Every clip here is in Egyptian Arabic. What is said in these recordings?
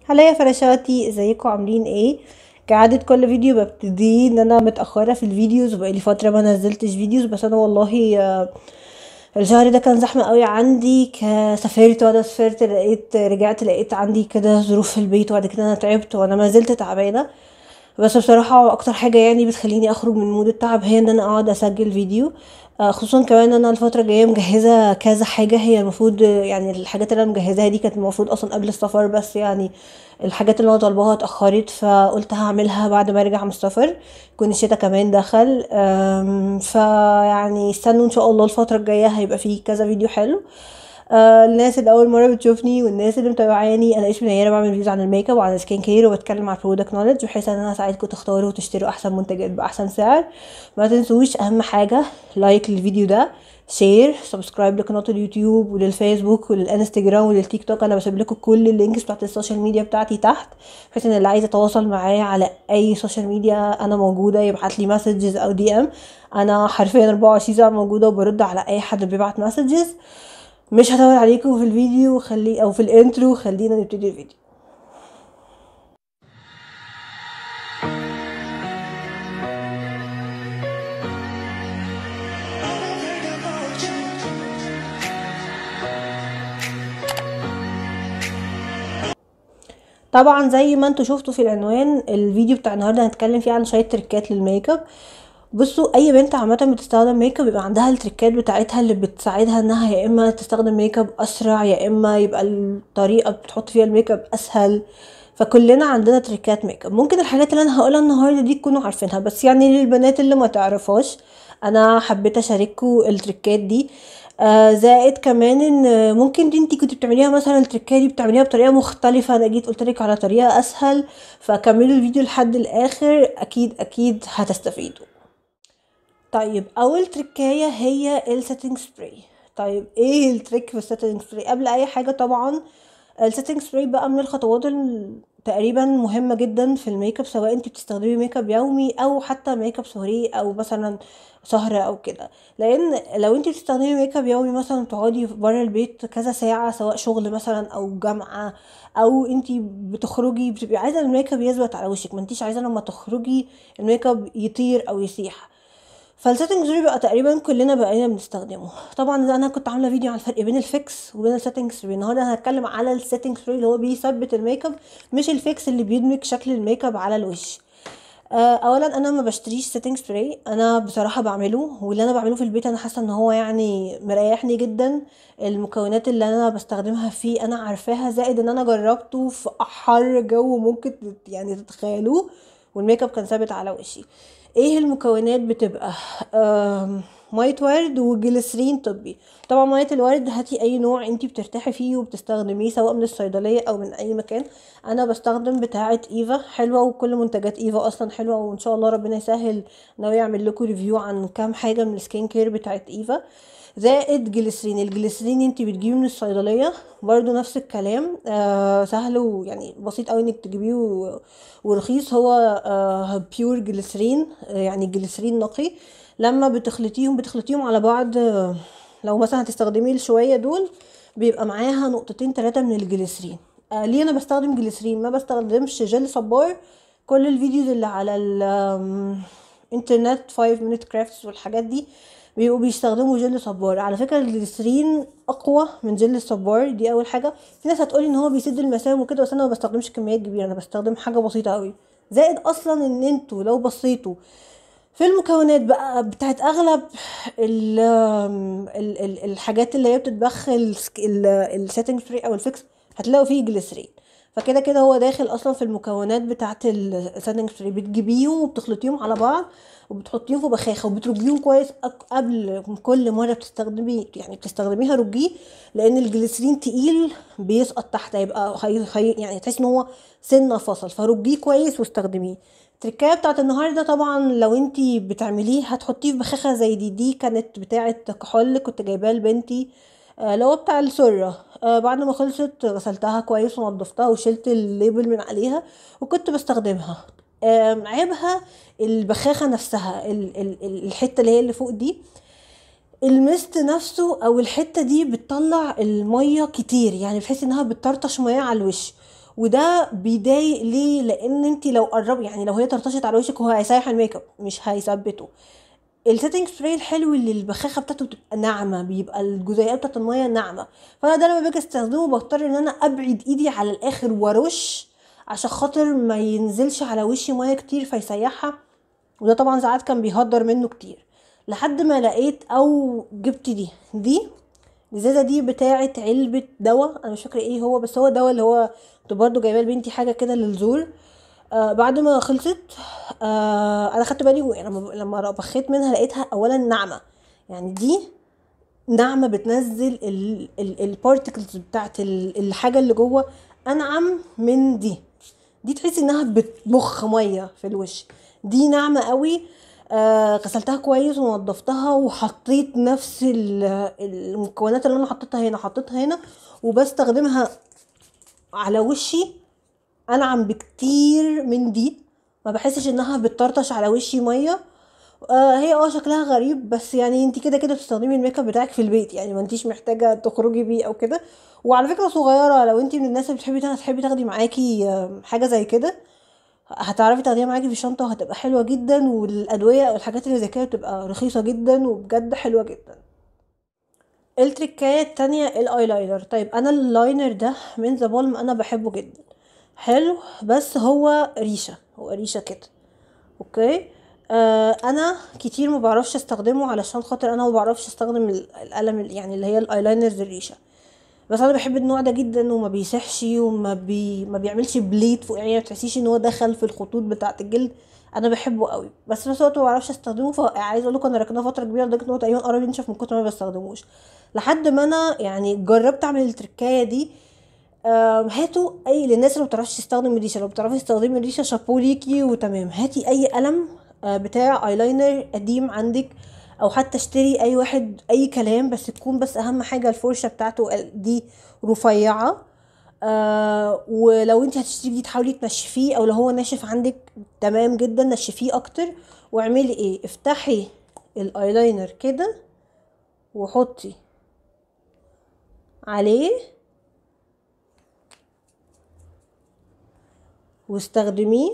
هلا يا فراشاتي ازيكم عاملين ايه كعادة كل فيديو ببتدي ان انا متأخرة في الفيديوز وبقالي فترة ما نزلتش فيديوز بس انا والله آه، الشهر ده كان زحمة قوي عندي كسافرت وانا سافرت لقيت رجعت لقيت عندي كده ظروف في البيت وبعد كده انا تعبت وانا ما زلت تعبانة بس بصراحة اكتر حاجة يعني بتخليني اخرج من مود التعب هي ان انا اقعد اسجل فيديو آه، خصوصا كمان انا الفترة الجاية مجهزة كذا حاجة هي المفروض آه، يعني الحاجات اللي انا مجهزاها دي كانت المفروض اصلا قبل السفر بس يعني الحاجات اللي انا طالباها اتأخرت فقلت هعملها بعد ما ارجع من السفر يكون الشتا كمان دخل آم، فيعني استنوا ان شاء الله الفترة الجاية هيبقى فيه كذا فيديو حلو آه الناس اللي اول مره بتشوفني والناس اللي متابعاني انا اسمي نيره بعمل فيديوز عن الميك اب وعن السكين كير وبتكلم عن برودكت نولج بحيث ان انا اساعدكم تختاروا وتشتروا احسن منتجات باحسن سعر ما تنسوش اهم حاجه لايك للفيديو ده شير سبسكرايب لقناه اليوتيوب وللفيسبوك وللانستجرام وللتيك توك انا بسيب لكم كل اللينكس بتاعت السوشيال ميديا بتاعتي تحت بحيث ان اللي عايز يتواصل معايا على اي سوشيال ميديا انا موجوده يبعت لي مسجز او دي ام انا حرفيا 24 ساعه موجوده وبرد على اي حد بيبعت مسجز مش هطول عليكم في الفيديو خلي او في الانترو خلينا نبتدي الفيديو طبعا زي ما انتوا شفتوا في العنوان الفيديو بتاع النهارده هنتكلم فيه عن شويه تريكات للميك اب بصوا اي بنت عامه بتستخدم ميك اب بيبقى عندها التريكات بتاعتها اللي بتساعدها انها يا اما تستخدم ميك اب اسرع يا اما يبقى الطريقه بتحط فيها الميك اب اسهل فكلنا عندنا تريكات ميك اب ممكن الحاجات اللي انا هقولها النهارده دي تكونوا عارفينها بس يعني للبنات اللي ما تعرفهاش انا حبيت اشارككم التريكات دي آه زائد كمان ان ممكن دي انتي كنت بتعمليها مثلا التركية دي بتعمليها بطريقة مختلفة انا جيت قلتلك على طريقة اسهل فكملوا الفيديو لحد الاخر اكيد اكيد هتستفيدوا طيب اول تركايه هي السيتنج سبراي طيب ايه التريك في السيتنج سبراي قبل اي حاجه طبعا السيتنج سبراي بقى من الخطوات ال- تقريبا مهمه جدا في الميك اب سواء انت بتستخدمي ميك اب يومي او حتى ميك اب سوري او مثلا سهره او كده لان لو انت بتستخدمي ميك اب يومي مثلا تقعدي بره البيت كذا ساعه سواء شغل مثلا او جامعه او انت بتخرجي بتبقي عايزه الميك اب يثبت على وشك ما انتيش عايزه لما تخرجي الميك اب يطير او يسيح فالسيتنج سبراي بقى تقريبا كلنا بقينا بنستخدمه طبعا زي انا كنت عامله فيديو عن الفرق بين الفيكس وبين السيتنج سبراي النهارده انا هتكلم على السيتنج سبراي اللي هو بيثبت الميك اب مش الفيكس اللي بيدمج شكل الميك اب على الوش آه، اولا انا ما بشتريش سيتنج سبراي انا بصراحه بعمله واللي انا بعمله في البيت انا حاسه ان هو يعني مريحني جدا المكونات اللي انا بستخدمها فيه انا عارفاها زائد ان انا جربته في احر جو ممكن تت- يعني تتخيلوه والميك اب كان ثابت على وشي ايه المكونات بتبقى آم، ميه ورد وجليسرين طبي طبعا ميه الورد هاتي اي نوع انتي بترتاحي فيه وبتستخدميه سواء من الصيدليه او من اي مكان انا بستخدم بتاعه ايفا حلوه وكل منتجات ايفا اصلا حلوه وان شاء الله ربنا يسهل ناوي اعمل لكم ريفيو عن كام حاجه من السكين كير بتاعه ايفا زائد جليسرين الجليسرين انت بتجيبيه من الصيدليه برضو نفس الكلام آه سهل ويعني بسيط قوي انك تجيبيه و- ورخيص هو آه بيور جليسرين آه يعني جليسرين نقي لما بتخلطيهم بتخلطيهم على بعض آه لو مثلا هتستخدمي الشويه دول بيبقى معاها نقطتين ثلاثه من الجليسرين آه ليه انا بستخدم جليسرين ما بستخدمش جل صبار كل الفيديوز اللي على الانترنت 5 minute crafts والحاجات دي بيبقوا بيستخدموا جل صبار على فكره الجليسرين اقوى من جل الصبار دي اول حاجه في ناس هتقولي ان هو بيسد المسام وكده بس انا ما بستخدمش كميات كبيره انا بستخدم حاجه بسيطه قوي زائد اصلا ان انتوا لو بصيتوا في المكونات بقى بتاعت اغلب ال ال ال الحاجات اللي هي بتتبخل السيتنج سبراي او الفيكس هتلاقوا فيه جليسرين فكده كده هو داخل اصلا في المكونات بتاعت السيتنج سبراي بتجيبيهم وبتخلطيهم على بعض وبتحطيهم في بخاخه وبترجيهم كويس أك- قبل كل مره بتستخدمي يعني بتستخدميها رجيه لان الجليسرين تقيل بيسقط تحت هيبقى هي هي يعني تحس ان هو سنه فصل فرجيه كويس واستخدميه التركايه بتاعت النهارده طبعا لو انتي بتعمليه هتحطيه في بخاخه زي دي دي كانت بتاعه كحول كنت جايباها لبنتي آه، اللي هو بتاع السرة آه بعد ما خلصت غسلتها كويس ونضفتها وشلت الليبل من عليها وكنت بستخدمها آم، عيبها البخاخة نفسها ال- ال- ال- الحتة اللي هي اللي فوق دي المست نفسه او الحته دي بتطلع الميه كتير يعني بحيث انها بتطرطش ميه على الوش وده بيضايق ليه لان انت لو قرب يعني لو هي طرطشت على وشك هو هيسيح الميك اب مش هيثبته السيتنج سبراي الحلو اللي البخاخه بتاعته بتبقى ناعمه بيبقى الجزيئات بتاعت الميه ناعمه فانا ده لما باجي استخدمه بضطر ان انا ابعد ايدي على الاخر وارش عشان خاطر ما ينزلش على وشي ميه كتير فيسيحها وده طبعا ساعات كان بيهدر منه كتير لحد ما لقيت او جبت دي دي الازازه دي بتاعه علبه دواء انا مش فاكره ايه هو بس هو دواء اللي هو كنت برضو جايبه لبنتي حاجه كده للزور آه بعد ما خلصت آه انا خدت بالي يعني لما لما بخيت منها لقيتها اولا ناعمه يعني دي ناعمه بتنزل البارتكلز بتاعت ال- الحاجه اللي جوه انعم من دي دي تحسي انها بتمخ ميه في الوش دي ناعمه قوي آه غسلتها كويس ونضفتها وحطيت نفس ال- المكونات اللي انا حطيتها هنا حطيتها هنا وبستخدمها على وشي انعم بكتير من دي ما بحسش انها بتطرطش على وشي ميه آه هي اه شكلها غريب بس يعني انت كده كده بتستخدمي الميك اب بتاعك في البيت يعني ما انتيش محتاجه تخرجي بيه او كده وعلى فكره صغيره لو انت من الناس اللي بتحبي تحبي تاخدي معاكي آه، حاجه زي كده هتعرفي تاخديها معاكي في الشنطه وهتبقى حلوه جدا والادويه او الحاجات اللي زي كده بتبقى رخيصه جدا وبجد حلوه جدا التركايه التانية الايلاينر طيب انا اللاينر ده من ذا بالم انا بحبه جدا حلو بس هو ريشه هو ريشه كده اوكي آه انا كتير ما بعرفش استخدمه علشان خاطر انا ما بعرفش استخدم ال- القلم ال- يعني اللي هي الايلاينرز الريشه بس انا بحب النوع ده جدا وما بيسحش وما بي ما بيعملش بليد فوق يعني ما تحسيش ان هو دخل في الخطوط بتاعه الجلد انا بحبه قوي بس في نفس الوقت ما بعرفش استخدمه فعايزه اقول لكم انا ركناه فتره كبيره لدرجه ان هو تقريبا قرب ينشف من كتر ما بستخدموش لحد ما انا يعني جربت اعمل التركايه دي آم، هاتوا اي للناس اللي ما بتعرفش تستخدم الريشه لو بتعرفي تستخدمي الريشه شابو ليكي وتمام هاتي اي قلم آه، بتاع ايلاينر قديم عندك او حتى اشتري اي واحد اي كلام بس تكون بس اهم حاجه الفرشه بتاعته ال- دي رفيعه آه ولو انت هتشتري جديد حاولي تنشفيه او لو هو ناشف عندك تمام جدا نشفيه اكتر واعملي ايه افتحي الايلاينر كده وحطي عليه واستخدميه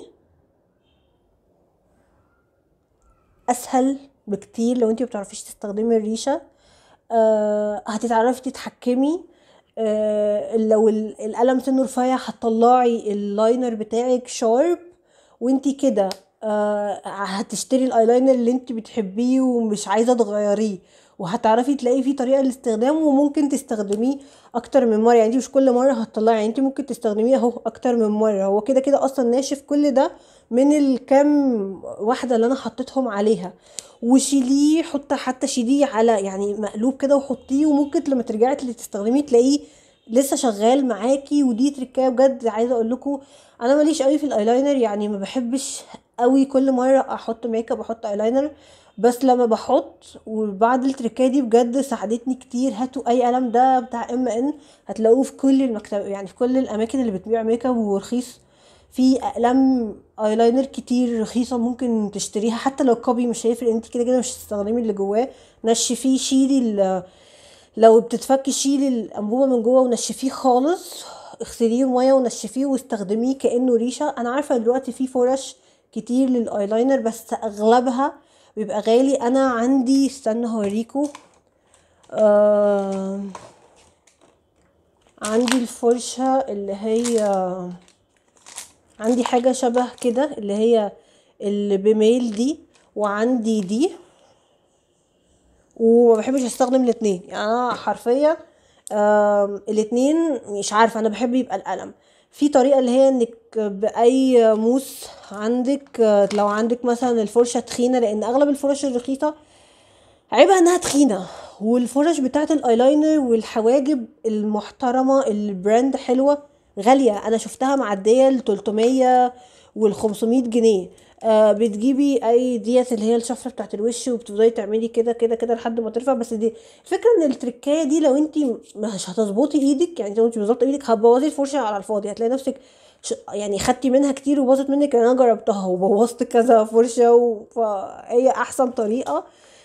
اسهل بكتير لو انت بتعرفيش تستخدمي الريشه آه هتتعرفي تتحكمي آه لو ال- القلم سنه رفيع هتطلعي اللاينر بتاعك شارب وانتي كده آه هتشتري الايلاينر اللي انت بتحبيه ومش عايزه تغيريه وهتعرفي تلاقي فيه طريقه لاستخدامه وممكن تستخدميه اكتر من مره يعني انت مش كل مره هتطلعي يعني انت ممكن تستخدميه اهو اكتر من مره هو كده كده اصلا ناشف كل ده من الكام واحده اللي انا حطيتهم عليها وشيليه حتى حتى شيليه على يعني مقلوب كده وحطيه وممكن لما ترجعي اللي تستخدميه تلاقيه لسه شغال معاكي ودي تركايه بجد عايزه اقول لكم انا ماليش قوي في الايلاينر يعني ما بحبش قوي كل مره احط ميك اب احط ايلاينر بس لما بحط وبعد التركايه دي بجد ساعدتني كتير هاتوا اي قلم ده بتاع ام ان هتلاقوه في كل المكتب يعني في كل الاماكن اللي بتبيع ميك اب ورخيص في اقلام ايلاينر كتير رخيصه ممكن تشتريها حتى لو كوبي مش هيفرق انت كده كده مش هتستخدمي اللي جواه نشفيه شيلي ال- لو بتتفكي شيلي الانبوبه من جوه ونشفيه خالص اغسليه بميه ونشفيه واستخدميه كانه ريشه انا عارفه دلوقتي في فرش كتير للايلاينر بس اغلبها بيبقى غالي انا عندي استنى هوريكوا آه عندي الفرشه اللي هي عندي حاجه شبه كده اللي هي اللي بميل دي وعندي دي وما بحبش استخدم الاتنين يعني انا حرفيا آم، الاتنين مش عارفه انا بحب يبقى القلم في طريقه اللي هي انك باي موس عندك آه، لو عندك مثلا الفرشه تخينه لان اغلب الفرش الرخيصه عيبها انها تخينه والفرش بتاعت الايلاينر والحواجب المحترمه البراند حلوه غاليه انا شفتها معديه ل 300 وال 500 جنيه آه بتجيبي اي ديت اللي هي الشفره بتاعت الوش وبتفضلي تعملي كده كده كده لحد ما ترفع بس دي الفكره ان التركايه دي لو انت مش هتظبطي ايدك يعني لو انت مش ظابطه ايدك هتبوظي الفرشه على الفاضي هتلاقي نفسك ش- يعني خدتي منها كتير وباظت منك انا جربتها وبوظت كذا فرشه و- فهي احسن طريقه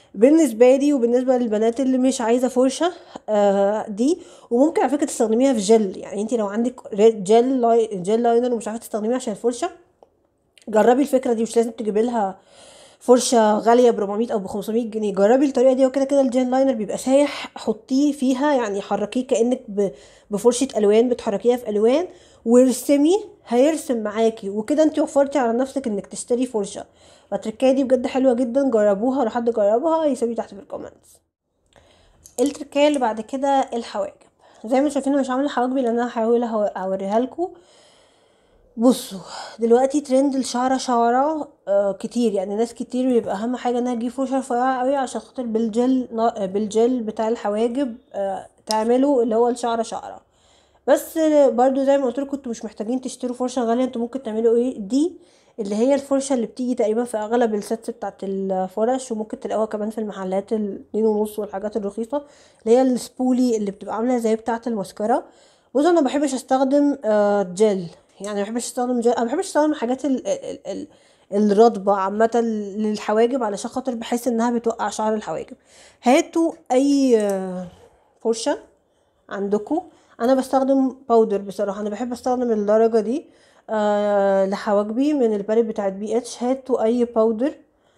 بالنسبه لي وبالنسبه للبنات اللي مش عايزه فرشه آه دي وممكن على فكره تستخدميها في جل يعني انت لو عندك جل لاي جل لاينر ومش عارفه تستخدميها عشان الفرشه جربي الفكره دي مش لازم تجيبي لها فرشه غاليه ب 400 او ب 500 جنيه جربي الطريقه دي وكده كده الجل لاينر بيبقى سايح حطيه فيها يعني حركيه كانك ب- بفرشه الوان بتحركيها في الوان وارسمي هيرسم معاكي وكده انت وفرتي على نفسك انك تشتري فرشه فالتركايه دي بجد حلوه جدا جربوها لو حد جربها يسيبلي تحت في الكومنتس التركايه اللي بعد كده الحواجب زي ما شايفين أنا مش عامله حواجبي لان انا هحاول أهو- اوريها لكم بصوا دلوقتي ترند الشعرة شعرة آه كتير يعني ناس كتير بيبقى اهم حاجة انها تجيب فرشة رفيعة قوي عشان خاطر بالجل نا- بالجل بتاع الحواجب آه تعملوا اللي هو الشعرة شعرة بس برضو زي ما قلت لكم انتوا مش محتاجين تشتروا فرشة غالية انتوا ممكن تعملوا ايه دي اللي هي الفرشة اللي بتيجي تقريبا في اغلب السيتس بتاعت الفرش وممكن تلاقوها كمان في المحلات الاتنين ونص والحاجات الرخيصة اللي هي السبولي اللي بتبقى عاملة زي بتاعت الماسكارا بصوا انا مبحبش استخدم آه جل يعني مبحبش استخدم جل انا مبحبش استخدم الحاجات ال ال ال الرطبة عامة للحواجب علشان خاطر بحس انها بتوقع شعر الحواجب هاتوا اي آه، فرشة عندكم انا بستخدم باودر بصراحه انا بحب استخدم الدرجه دي آه لحواجبي من الباليت بتاعت بي اتش هاتوا اي باودر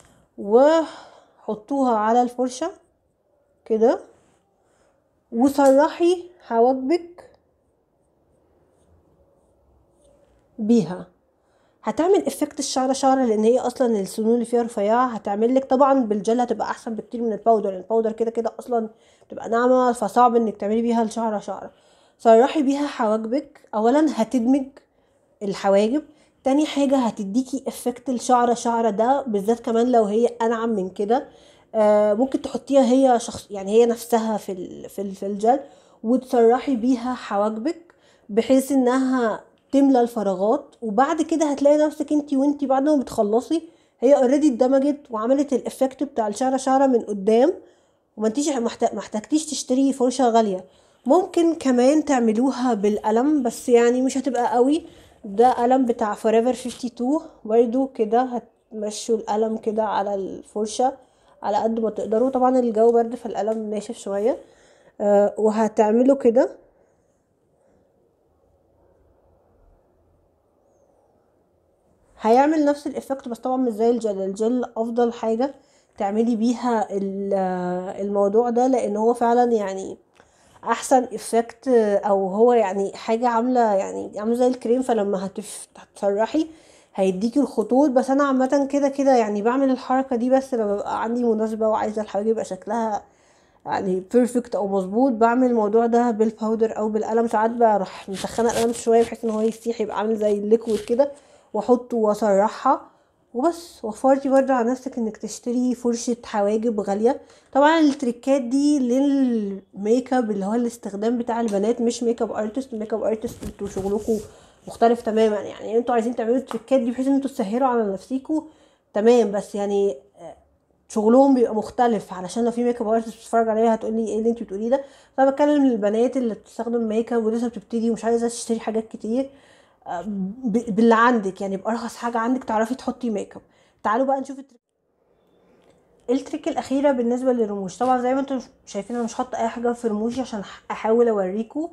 وحطوها على الفرشه كده وسرحي حواجبك بيها هتعمل افكت الشعره شعره لان هي اصلا السنون اللي فيها رفيعه هتعمل لك طبعا بالجل هتبقى احسن بكتير من الباودر الباودر كده كده اصلا بتبقى ناعمه فصعب انك تعملي بيها الشعره شعره سرحي بيها حواجبك اولا هتدمج الحواجب تاني حاجة هتديكي افكت الشعرة شعرة ده بالذات كمان لو هي انعم من كده آه ممكن تحطيها هي شخص يعني هي نفسها في ال في, ال في الجل وتسرحي بيها حواجبك بحيث انها تملى الفراغات وبعد كده هتلاقي نفسك انتي وانتي بعد ما بتخلصي هي اوريدي اتدمجت وعملت الافكت بتاع الشعرة شعرة من قدام وما انتيش محتاج محتاجتيش تشتري فرشة غالية ممكن كمان تعملوها بالقلم بس يعني مش هتبقى قوي ده قلم بتاع forever 52 برضو كده هتمشوا القلم كده على الفرشة على قد ما تقدروا طبعا الجو برد فالقلم ناشف شوية آه وهتعملوا كده هيعمل نفس الافكت بس طبعا مش زي الجل الجل افضل حاجة تعملي بيها ال- الموضوع ده لان هو فعلا يعني احسن افكت او هو يعني حاجه عامله يعني عامله زي الكريم فلما هتف- هتسرحي هيديكي الخطوط بس انا عامه كده كده يعني بعمل الحركه دي بس لما ببقى عندي مناسبه وعايزه الحواجب يبقى شكلها يعني بيرفكت او مظبوط بعمل الموضوع ده بالباودر او بالقلم ساعات بروح مسخنه القلم شويه بحيث ان هو يسيح يبقى عامل زي الليكويد كده واحطه واسرحها وبس وفرتي برضه على نفسك انك تشتري فرشة حواجب غالية طبعا التريكات دي للميك اب اللي هو الاستخدام بتاع البنات مش ميك اب ارتست ميك اب ارتست انتوا شغلكم مختلف تماما يعني انتوا عايزين تعملوا التريكات دي بحيث ان انتوا تسهلوا على نفسيكوا تمام بس يعني آه، شغلهم بيبقى مختلف علشان لو في ميك اب ارتست بتتفرج عليها هتقولي ايه اللي انت بتقوليه ده فانا بتكلم للبنات اللي بتستخدم ميك اب ولسه بتبتدي ومش عايزه تشتري حاجات كتير آه، ب- باللي عندك يعني بارخص حاجه عندك تعرفي تحطي ميك اب تعالوا بقى نشوف التريك التريك الاخيره بالنسبه للرموش طبعا زي ما انتم شايفين انا مش حاطه اي حاجه في رموشي عشان احاول اوريكم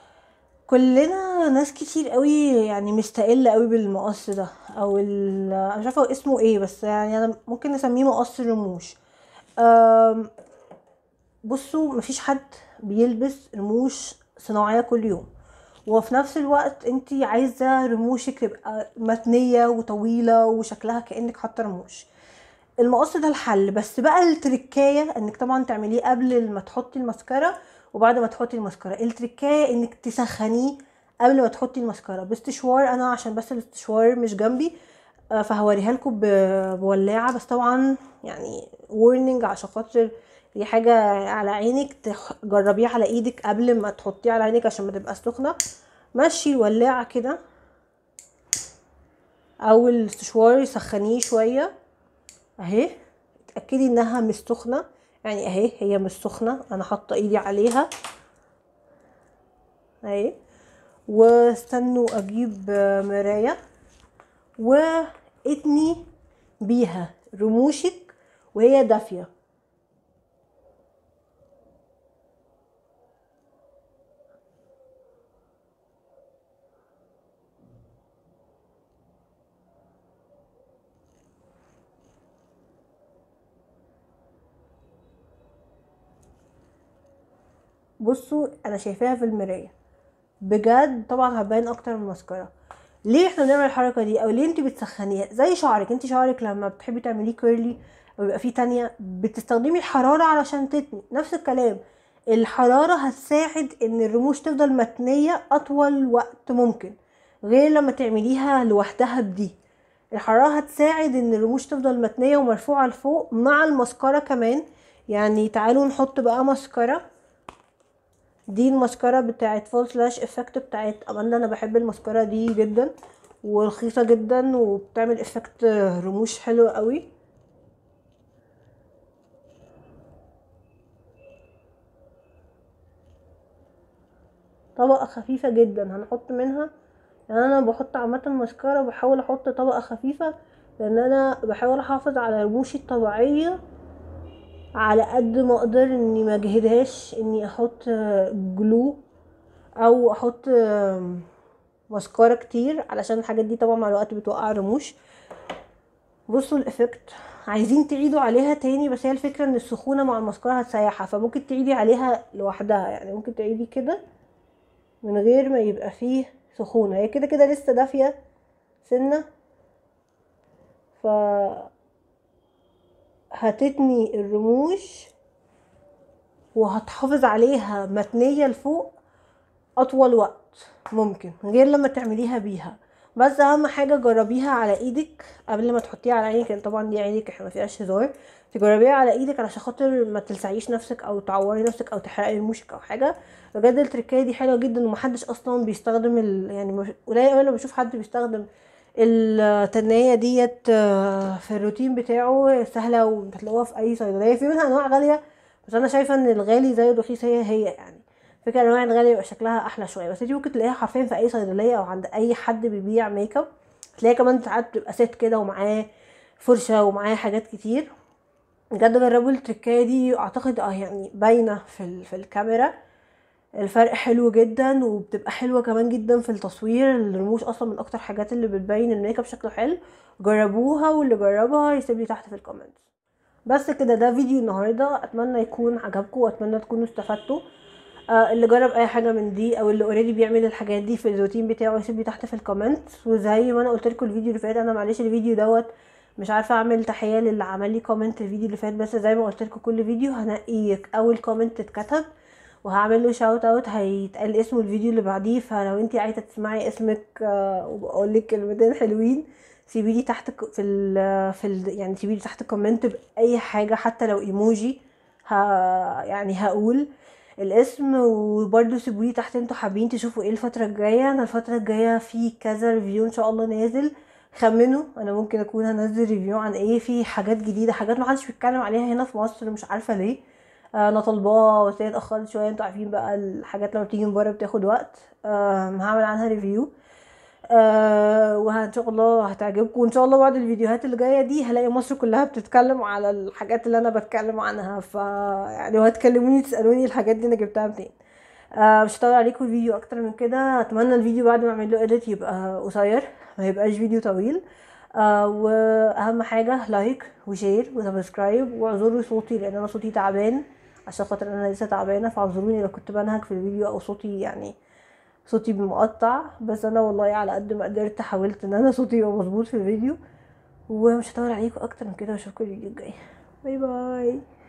كلنا ناس كتير قوي يعني مستقله قوي بالمقص ده او ال- انا مش عارفه اسمه ايه بس يعني انا ممكن نسميه مقص رموش أم، بصوا مفيش حد بيلبس رموش صناعيه كل يوم وفي نفس الوقت انت عايزه رموشك تبقى متنيه وطويله وشكلها كانك حاطه رموش المقص ده الحل بس بقى التركايه انك طبعا تعمليه قبل ما تحطي الماسكارا وبعد ما تحطي الماسكارا التركايه انك تسخنيه قبل ما تحطي الماسكارا باستشوار انا عشان بس الاستشوار مش جنبي آه، فهوريها لكم ب- بولاعه بس طبعا يعني warning عشان خاطر دي حاجه على عينك تخ- جربيها على ايدك قبل ما تحطيه على عينك عشان ما تبقى سخنه مشي الولاعه كده او الاستشوار سخنيه شويه اهي اتاكدي انها مش سخنه يعني اهي هي مش سخنه انا حاطه ايدي عليها اهي واستنوا اجيب آه، مرايه واتني بيها رموشك وهي دافيه بصوا انا شايفاها في المرايه بجد طبعا هتبان اكتر من المسكره ليه احنا بنعمل الحركه دي او ليه انت بتسخنيها زي شعرك انت شعرك لما بتحبي تعمليه كيرلي او يبقى فيه تانية بتستخدمي الحراره علشان تتني نفس الكلام الحراره هتساعد ان الرموش تفضل متنيه اطول وقت ممكن غير لما تعمليها لوحدها بدي الحراره هتساعد ان الرموش تفضل متنيه ومرفوعه لفوق مع المسكره كمان يعني تعالوا نحط بقى مسكره دي المسكرة بتاعت فول سلاش افكت بتاعت اماندا انا بحب المسكرة دي جدا ورخيصة جدا وبتعمل افكت رموش حلو قوي طبقة خفيفة جدا هنحط منها يعني انا بحط عامة مسكرة بحاول احط طبقة خفيفة لان انا بحاول احافظ على رموشي الطبيعية على قد ما اقدر اني ما اجهدهاش اني احط جلو او احط مسكرة كتير علشان الحاجات دي طبعا مع الوقت بتوقع الرموش بصوا الافكت عايزين تعيدوا عليها تاني بس هي الفكرة ان السخونة مع المسكرة هتسيحها فممكن تعيدي عليها لوحدها يعني ممكن تعيدي كده من غير ما يبقى فيه سخونة هي كده كده لسه دافية سنة ف هتتني الرموش وهتحافظ عليها متنية لفوق اطول وقت ممكن غير لما تعمليها بيها بس اهم حاجة جربيها على ايدك قبل ما تحطيها على عينك لان طبعا دي عينك احنا مفيهاش هزار تجربيها على ايدك علشان خاطر ما تلسعيش نفسك او تعوري نفسك او تحرقي رموشك او حاجة بجد التركية دي حلوة جدا ومحدش اصلا بيستخدم ال... يعني قليل اوي لما بشوف حد بيستخدم التنية ديت في الروتين بتاعه سهلة وبتلاقوها في اي صيدلية في منها انواع غالية بس انا شايفة ان الغالي زي الرخيص هي هي يعني فكرة انواع الغالية يبقى شكلها احلى شوية بس دي ممكن تلاقيها حرفيا في اي صيدلية او عند اي حد بيبيع ميك اب تلاقيها كمان ساعات بتبقى ست كده ومعاه فرشة ومعاه حاجات كتير بجد جربوا التركاية دي اعتقد اه يعني باينة في, ال... في الكاميرا الفرق حلو جدا وبتبقى حلوه كمان جدا في التصوير الرموش اصلا من اكتر حاجات اللي بتبين الميك اب شكله حلو جربوها واللي جربها يسيب لي تحت في الكومنتس بس كده ده فيديو النهارده اتمنى يكون عجبكم واتمنى تكونوا استفدتوا آه اللي جرب اي حاجه من دي او اللي اوريدي بيعمل الحاجات دي في الروتين بتاعه يسيب لي تحت في الكومنتس وزي ما انا قلت لكم الفيديو اللي فات انا معلش الفيديو دوت مش عارفه اعمل تحيه للي عمل لي كومنت الفيديو اللي فات بس زي ما قلت لكم كل فيديو هنقي اول كومنت اتكتب وهعمل له شاوت اوت هيتقال اسمه الفيديو اللي بعديه فلو انتي عايزه تسمعي اسمك وبقول لك كلمتين حلوين سيبي لي تحت في ال في ال يعني سيبي لي تحت كومنت باي حاجه حتى لو ايموجي ها يعني هقول الاسم وبرده سيبوا لي تحت انتوا حابين تشوفوا ايه الفتره الجايه انا الفتره الجايه في كذا ريفيو ان شاء الله نازل خمنوا انا ممكن اكون هنزل ريفيو عن ايه في حاجات جديده حاجات محدش بيتكلم عليها هنا في مصر مش عارفه ليه انا طالباه بس هي اتاخرت شويه انتوا عارفين بقى الحاجات لما بتيجي من بره بتاخد وقت هعمل عنها ريفيو أه وان شاء الله هتعجبكم وان شاء الله بعد الفيديوهات اللي جايه دي هلاقي مصر كلها بتتكلم على الحاجات اللي انا بتكلم عنها ف يعني وهتكلموني تسالوني الحاجات دي انا جبتها منين أه مش هطول عليكم الفيديو اكتر من كده اتمنى الفيديو بعد ما اعمل له اديت يبقى قصير ما يبقاش فيديو طويل أه واهم حاجه لايك وشير وسبسكرايب واعذروا صوتي لان انا صوتي تعبان عشان خاطر انا لسه تعبانه فاعذروني لو كنت بنهج في الفيديو او صوتي يعني صوتي مقطع بس انا والله على قد ما قدرت حاولت ان انا صوتي يبقى مظبوط في الفيديو ومش هطول عليكم اكتر من كده واشوفكم الفيديو الجاي باي باي